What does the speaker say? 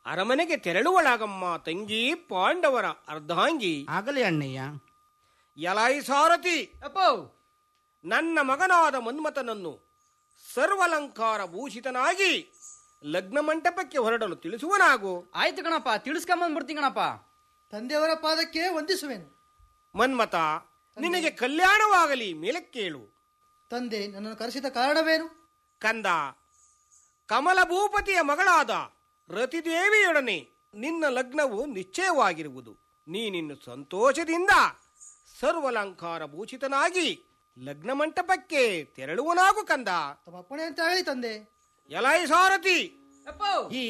ಅರಮನೆಗೆ ತೆರಳುವಳಾಗಮ್ಮ ತಂಗಿ ಪಾಂಡವರ ಅರ್ಧಾಂಗಿ ಆಗಲಿ ಅಣ್ಣಯ್ಯ ಎಲಾಯಿ ಸಾರಥಿ ಅಪ್ಪೋ ನನ್ನ ಮಗನಾದ ಮನ್ಮಥನನ್ನು ಸರ್ವಲಂಕಾರ ಭೂಷಿತನಾಗಿ ಲಗ್ನ ಮಂಟಪಕ್ಕೆ ಹೊರಡಲು ತಿಳಿಸುವನಾಗು ಆಯ್ತು ಕಣಪ್ಪ ತಿಳಿಸ್ಕೊಂಬಂದ್ಬಿಡ್ತೀನಿ ಕಣಪ್ಪ ತಂದೆಯವರ ಪಾದಕ್ಕೆ ವಂದಿಸುವೆನು ಮನ್ಮಥ ನಿನಗೆ ಕಲ್ಯಾಣವಾಗಲಿ ಮೇಲಕ್ಕೇಳು ತಂದೆ ನನ್ನನ್ನು ಕರೆಸಿದ ಕಾರಣವೇನು ಕಂದ ಕಮಲ ಭೂಪತಿಯ ಮಗಳಾದ ರತಿದೇವಿಯೊಡನೆ ನಿನ್ನ ಲಗ್ನವು ನಿಶ್ಚಯವಾಗಿರುವುದು ನೀನಿನ್ನು ಸಂತೋಷದಿಂದ ಸರ್ವಲಂಕಾರ ಭೂಷಿತನಾಗಿ ಲಗ್ನ ಮಂಟಪಕ್ಕೆ ತೆರಳುವನಾಗು ಕಂದ ತಮ್ಮ ಅಪ್ಪಣೆ ಅಂತ ಹೇಳಿ ತಂದೆ ಎಲಾಯಿ ಸಾರಥಿ ಅಪ್ಪೋ ಈ